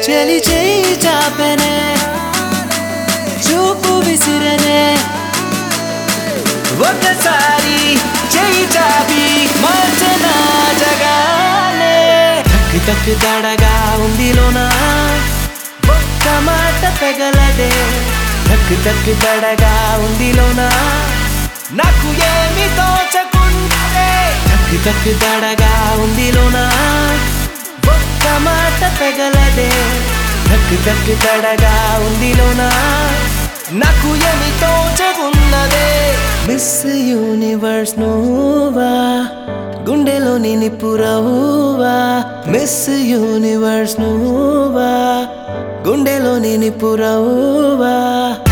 చెలి చేయి చాపెనే చూపు విసిరనే ఒకసారి చేయి చాపి మార్చన జగాలే తక్కి తక్కి తడగా ఉంది లోనా ఒక్క మాట పెగలదే తక్కి తక్కి తడగా ఉంది లోనా నాకు ఏమి తోచకుంటే తక్కి తక్కి తడగా ఉంది లోనా ఒక్క మాట పెగలదే తక్కి తక్కి తడగా ఉంది లోనా నాకు ఏమి తోచకున్నదే మిస్ యూనివర్స్ నువ్వా గుండెలోని నిప్పురవ్వా మిస్ యూనివర్స్ నువ్వా గుండెలోని నిప్పురవ్వా